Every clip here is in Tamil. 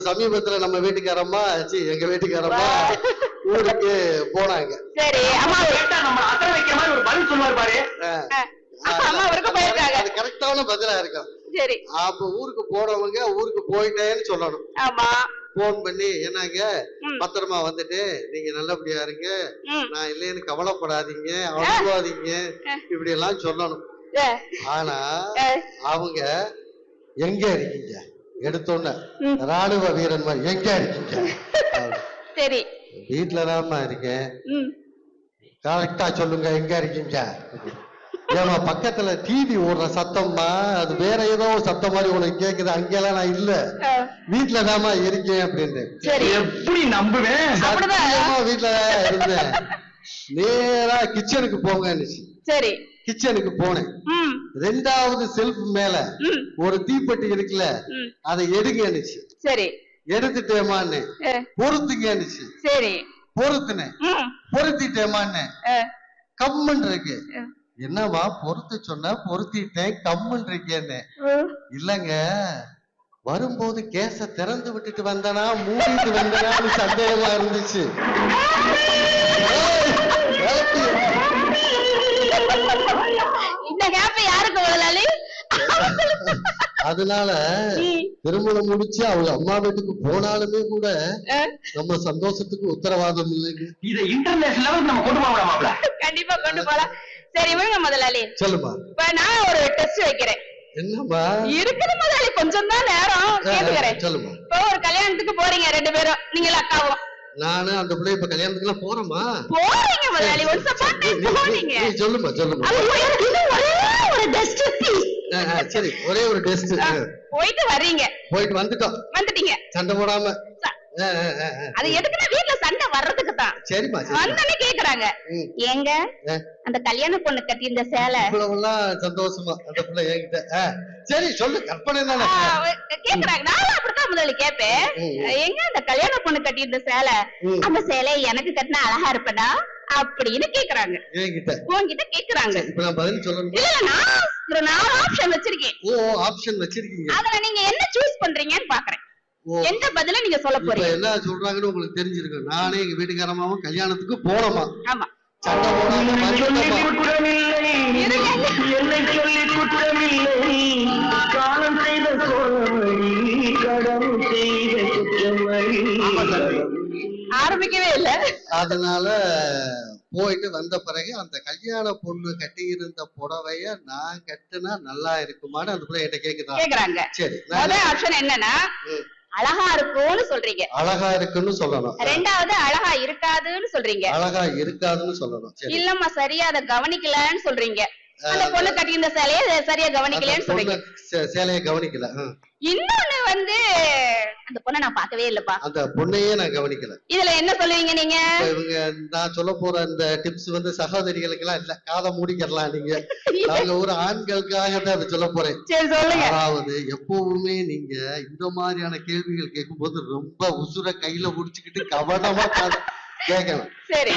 சமீபத்துல நம்ம வீட்டுக்காரம்மா சி எங்க வீட்டுக்காரம்மா ஊருக்கு போனாங்க சரி அம்மா கேட்டா நம்ம அசர வைக்கிற மாதிரி ஒரு பதில் சொல்லுவார் பாரு அஹ், அஹ், அம்மா ஊருக்கு போயிருக்காங்க அது கரெக்டான பதிலா இருக்கும் சரி அப்ப ஊருக்கு போனவங்க ஊருக்கு போயிட்டேன்னு சொல்லணும் ஆமா போன் பண்ணி என்னங்க ம். பத்திரமா வந்துட்டு நீங்க நல்லபடியா இருங்க ம். நான் இல்லைன்னு கவலைப்படாதீங்க அழுவாதீங்க இப்படி எல்லாம் சொல்லணும் அஹ், ஆனா அஹ், அவங்க எங்க இருக்கீங்க எடுத்தோன்ன ம். ராணுவ வீரன் மாதிரி எங்க இருக்கீங்க அப்படி. சரி வீட்டுல தான்மா இருக்கேன் ம் கரெக்டா சொல்லுங்க எங்க இருக்கீங்க ஏமா பக்கத்துல டிவி ஓடுற சத்தம்மா அது வேற ஏதோ ஒரு சத்தம் மாதிரி உனக்கு கேக்குது அங்கெல்லாம் நான் இல்ல அஹ், வீட்டுல தான்மா இருக்கேன் அப்படின்னு சரி எப்படி நம்புவேன் அப்படிதான். சத்தியமா வீட்டுல தான் இருந்தேன் நேரா கிச்சனுக்கு போங்கன்னுச்சு சரி கிச்சனுக்கு போனேன் ம் ரெண்டாவது செல்ஃப் மேல ம் ஒரு தீப்பெட்டி இருக்குல்ல ம் அதை எடுங்கன்னுச்சு சரி எடுத்துட்டேமான்னு அஹ், பொறுத்துங்கன்னுச்சு சரி பொறுத்துனேன் ம் பொருத்திட்டேமான்னு அஹ், கம்முன்னு இருக்கு அஹ், என்னவா பொறுத்து சொன்ன பொருத்திட்டேன் கம்முன்னு இருக்கேன்னு அஹ். இல்லங்க வரும்போது கேஸ திறந்து விட்டுட்டு வந்தனா மூடிட்டு வந்தனான்னு சந்தேகமா இருந்துச்சு ஏய், விளக்கு. இந்த கேப் யாருக்கு முதலாளி அதனால ம். திருமணம் முடிச்சு அவங்க அம்மா வீட்டுக்கு போனாலுமே கூட அஹ், நம்ம சந்தோஷத்துக்கு உத்தரவாதம் இல்லைங்க இதை இன்டர்நேஷனல் லெவலுக்கு நம்ம கொண்டு போக மாப்ள கண்டிப்பா கொண்டு போலாம் சரி விடுங்க முதலாளி சொல்லுமா இப்ப நான் ஒரு டெஸ்ட் வைக்கிறேன் என்னம்மா இருக்குது முதலாளி கொஞ்சம் தான் நேரம் கேட்டுக்கிறேன் சொல்லுமா இப்போ ஒரு கல்யாணத்துக்கு போறீங்க ரெண்டு பேரும் நீங்களும் அக்காவும் நானு அந்த பிள்ளை இப்ப கல்யாணத்துக்கு எல்லாம் போறோமா போறீங்க முதலாளி ஒன்ஸ் அப்பான் நீ- நீ- போறீங்க நீ சொல்லுமா சொல்லுமா அது எனக்கு இன்னும் ஒரே ஒரு டெஸ்ட் ஆ, ஆ, சரி ஒரே ஒரு டெஸ்ட் போயிட்டு வர்றீங்க போயிட்டு வந்துட்டோம் வந்துட்டீங்க சண்டை போடாம ச- ஆ, ஆ, ஆ, ஆ. அது எதுக்குன்னா வீட்டுல சண்டை வர்றதுக்கு தான் சரிம்மா சரி வந்தோடனே கேக்குறாங்க ம். ஏங்க ஆ. அந்த கல்யாண பொண்ணு கட்டி இந்த சேலை இவ்வளவுலாம் சந்தோஷமா அந்த பிள்ளை என்கிட்ட ஆ, சரி சொல்லு கற்பனை தானே ஆ, கேக்குறாங்க நானும் அப்படித்தான் முதல்ல கேட்பேன் ம், ம். எங்க அந்த கல்யாண பொண்ணு கட்டி இந்த சேலை ம். அந்த சேலை எனக்கு கட்டினா அழகா இருப்படா அப்படின்னு கேக்குறாங்க என்கிட்ட உன்கிட்ட கேக்குறாங்க இப்ப நான் பதில் சொல்லணும் இல்ல இல்ல நான் ஒரு நாலு ஆப்ஷன் வச்சிருக்கேன் ஓ ஆப்ஷன் வச்சிருக்கீங்க அதுல நீங்க என்ன சூஸ் பண்றீங்கன்னு பாக்குறேன் ஓ எந்த பதில நீங்க சொல்ல இப்ப போறீங்க என்ன சொல்றாங்கன்னு உங்களுக்கு தெரிஞ்சிருக்கும் நானே எங்க வீட்டுக்காரமாவும் கல்யாணத்துக்கு போனோமா ஆமா சண்டை போடாம சொல்லி வந்துட்டோமா குற்றமில்லை என்னை சொல்லி குற்றமில்லை காலம் செய்த கோலமணி கடம் செய்த குற்றமணி ஆரம்பிக்கவே இல்ல அதனால போயிட்டு வந்த பிறகு அந்த கல்யாண பொண்ணு கட்டி இருந்த புடவைய நான் கட்டுனா நல்லா இருக்குமான்னு அந்த பிள்ளை என்கிட்ட கேக்குதா கேக்குறாங்க சரி நான் முதல் ஆப்ஷன் என்னன்னா ம். அழகா இருக்கும்னு சொல்றீங்க அழகா இருக்குன்னு சொல்லணும் ரெண்டாவது அழகா இருக்காதுன்னு சொல்றீங்க அழகா இருக்காதுன்னு சொல்லணும் சரி இல்லம்மா சரியா அதை கவனிக்கலன்னு சொல்றீங்க அந்த பொண்ணு கட்டி இந்த சேலைய சரியா அந்த கவனிக்கலன்னு பொண்ணு சொல்றீங்க சே- சேலையை கவனிக்கல ஆ. இன்னொன்னு வந்து அந்த பொண்ணை நான் பார்க்கவே இல்லப்பா அந்த பொண்ணையே நான் கவனிக்கல இதுல என்ன சொல்லுவீங்க நீங்க இப்ப இவங்க நான் சொல்ல போற அந்த டிப்ஸ் வந்து சகோதரிகளுக்கு எல்லாம் இல்ல காதை மூடிக்கிறலாம் நீங்க நாங்க ஒரு ஆண்களுக்காக தான் அதை சொல்ல போறேன் சரி சொல்லுங்க அதாவது எப்பவுமே நீங்க இந்த மாதிரியான கேள்விகள் கேட்கும்போது ரொம்ப உசுர கையில புடிச்சுக்கிட்டு கவனமா கா- கேட்கணும் சரி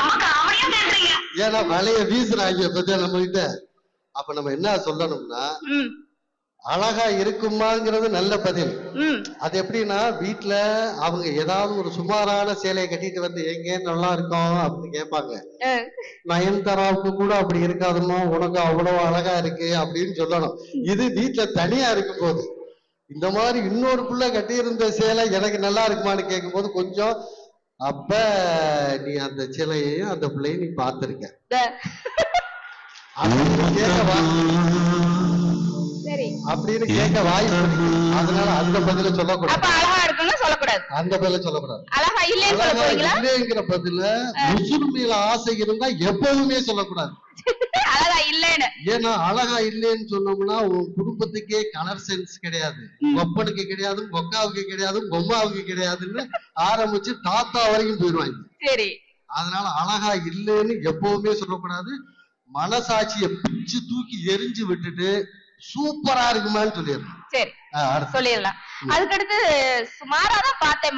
ஏன்னா வலைய வீசுறாங்க பத்தியா நம்ம கிட்ட அப்ப நம்ம என்ன சொல்லணும்னா ம் அழகா இருக்குமாங்கிறது நல்ல பதில் ம் அது எப்படின்னா வீட்ல அவங்க ஏதாவது ஒரு சுமாரான சேலையை கட்டிட்டு வந்து எங்க நல்லா இருக்கும் அப்படின்னு கேட்பாங்க அஹ், நயன்தாராவுக்கு கூட அப்படி இருக்காதுமா உனக்கு அவ்வளவு அழகா இருக்கு அப்படின்னு சொல்லணும் இது வீட்ல தனியா இருக்கும் போது இந்த மாதிரி இன்னொரு புள்ள கட்டியிருந்த சேலை எனக்கு நல்லா இருக்குமான்னு கேட்கும்போது கொஞ்சம் அப்ப நீ அந்த சேலையையும் அந்த பிள்ளையும் நீ பார்த்திருக்க த- அப்படின்னு கேட்க வா- சரி அப்படின்னு கேட்க வாய்ப்பு இருக்கு அதனால அந்த பதில சொல்லக்கூடாது அப்ப அழகா இருக்குன்னு சொல்லக்கூடாது அந்த பதில சொல்லக்கூடாது அழகா இல்லைன்னு சொல்ல அழகா போறீங்களா இல்லைங்கிற பதில முசுறு ஆசை இருந்தா எப்பவுமே சொல்லக்கூடாது அழகா இல்லைன்னு ஏன்னா அழகா இல்லைன்னு சொன்னோம்னா உன் குடும்பத்துக்கே கலர் சென்ஸ் கிடையாது ஒப்பனுக்கு கிடையாது கொக்காவுக்கு கிடையாது பொம்மாவுக்கு கிடையாதுன்னு ஆரம்பிச்சு தாத்தா வரைக்கும் போயிடுவாங்க சரி அதனால அழகா இல்லைன்னு எப்பவுமே சொல்லக்கூடாது மனசாட்சியை பிச்சு தூக்கி எரிஞ்சு விட்டுட்டு சூப்பரா இருக்குமான்னு சொல்லிடணும் சரி ஆஹ் அடுத்து. சொல்லிடலாம் அதுக்கடுத்து சுமாரா தான் பார்த்தேம்மா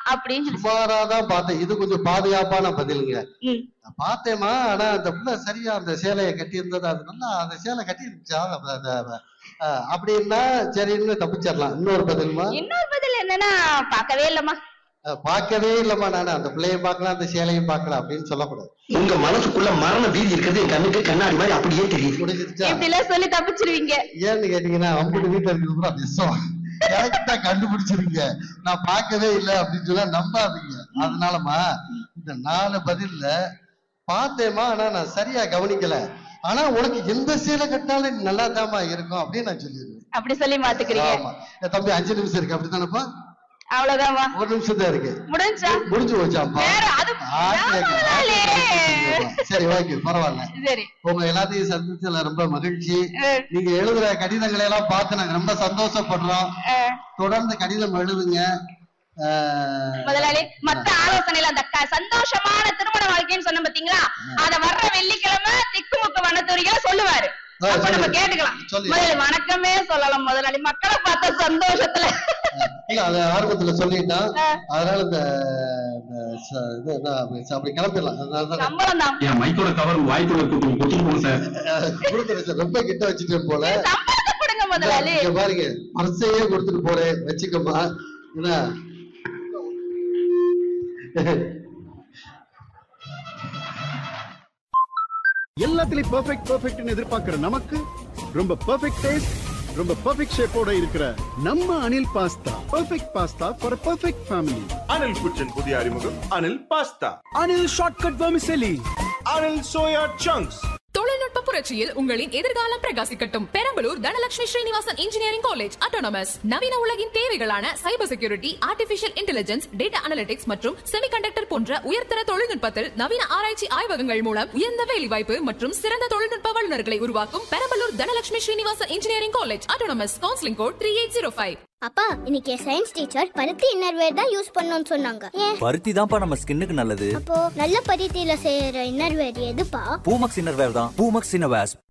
அப்படின்னு சொல்லி சுமாரா தான் பார்த்தேன் இது கொஞ்சம் பாதுகாப்பான பதிலுங்க ம். நான் பார்த்தேம்மா ஆனா அந்த புள்ள சரியா அந்த சேலையை கட்டி இருந்தது அது நல்லா அந்த சேலை கட்டி இருந்துச்சா அந்த- அந்த- அஹ் அப்படின்னா சரின்னு தப்பிச்சிடலாம் இன்னொரு பதிலுமா இன்னொரு பதில் என்னன்னா பார்க்கவே இல்லம்மா அஹ் பார்க்கவே இல்லம்மா நான் அந்த பிள்ளையும் பார்க்கலாம் அந்த சேலையும் பார்க்கலாம் அப்படின்னு சொல்லக்கூடாது உங்க மனசுக்குள்ள மரண பீதி இருக்கிறது என் கண்ணுக்கு கண்ணாடி மாதிரி அப்படியே தெரியுது முடிஞ்சிருச்சா இப்படி எல்லாம் சொல்லி தப்பிச்சிருவீங்க ஏன்னு கேட்டீங்கன்னா அம்புட்டு வீட்டுல இருக்கிறது பூரா விஷம் கரெக்டா கண்டுபிடிச்சிருங்க நான் பார்க்கவே இல்லை அப்படின்னு சொன்னா நம்பாதீங்க அதனாலமா இந்த நாலு பதில்ல பார்த்தேமா ஆனா நான் சரியா கவனிக்கல ஆனா உனக்கு எந்த சேலை கட்டினாலும் நல்லா இருக்கும் அப்படின்னு நான் சொல்லிடுவேன் அப்படி சொல்லி மாத்துக்கிறீங்க ஆமா என் தம்பி அஞ்சு நிமிஷம் இருக்கு அப்படித்தானப்பா அவ்வளவுதான்மா ஒரு நிமிஷம் தான் இருக்கு முடிஞ்சா முடிஞ்சு போச்சாப்பா வேற அது ஆசையா- முதலாளி. ஆசையா சரி ஓகே பரவாயில்ல சரி உங்க எல்லாத்தையும் சந்திச்சதுல ரொம்ப மகிழ்ச்சி அஹ், நீங்க எழுதுற கடிதங்களை எல்லாம் பார்த்து நாங்க ரொம்ப சந்தோஷப்படுறோம் அஹ், தொடர்ந்து கடிதம் எழுதுங்க ஆஹ் முதலாளி மத்த ஆலோசனையில அந்த க- சந்தோஷமான திருமண வாழ்க்கைன்னு சொன்ன பாத்தீங்களா அத வர்ற வெள்ளிக்கிழமை திக்குமுக்கு வனத்துறையில சொல்லுவாரு ஆ, அப்ப நம்ம சொல்லு. கேட்டுக்கலாம் சொல்லு. முதலாளி வணக்கமே சொல்லலாம் முதலாளி மக்களை பார்த்த சந்தோஷத்துல இல்ல அது ஆர்வத்துல சொல்லிட்டான் ஆ. அதனால இந்த இந்த ச- இது என்ன, அப்படி அப்படி கிளம்பிடலாம் அதனால தான் சம்பளம் தான் என் மைக்கோட கவர் வாய்க்குள்ள கூட்டு கொடுத்துட்டு போங்க சார் கொடுத்துரு சார் ரொம்ப கிட்ட வச்சுட்டேன் போல சம்பளத்தை கொடுங்க முதலாளி இங்க பாருங்க பர்சையே கொடுத்துட்டு போறேன் வச்சுக்கோமா என்ன எல்லாத்துலயும் பெர்ஃபெக்ட் பெர்ஃபெக்ட்னு எதிர்பார்க்கிற நமக்கு ரொம்ப பெர்ஃபெக்ட் டேஸ்ட் ரொம்ப பெர்ஃபெக்ட் ஷேப்போட இருக்கிற நம்ம Anil pasta perfect pasta for perfect family Anil kitchen புதிய அறிமுகம் Anil pasta Anil shortcut vermicelli Anil soya chunks தொழில்நுட்ப புரட்சியில் உங்களின் எதிர்காலம் பிரகாசிக்கட்டும் Perambalur Dhanalakshmi Srinivasan engineering college autonomous நவீன உலகின் தேவைகளான cyber security artificial intelligence data analytics மற்றும் செமிகண்டக்டர் போன்ற உயர்தர தொழில்நுட்பத்தில் நவீன ஆராய்ச்சி ஆய்வகங்கள் மூலம் உயர்ந்த வேலைவாய்ப்பு மற்றும் சிறந்த தொழில்நுட்ப வல்லுநர்களை உருவாக்கும் Perambalur Dhanalakshmi Srinivasan engineering college autonomous counselling code three eight zero five அப்பா இன்னைக்கு சயின்ஸ் டீச்சர் பருத்தி இன்னர்வேர் தான் யூஸ் பண்ணணும்னு சொன்னாங்க ஏன் பருத்தி தான்ப்பா நம்ம ஸ்கின்னுக்கு நல்லது அப்போ நல்ல பருத்தியில செய்யற இன்னர்வேர் எதுப்பா பூமக்ஸ் இன்னர்வேர் தான் பூமக்ஸ் இன்னர்வேர்ஸ்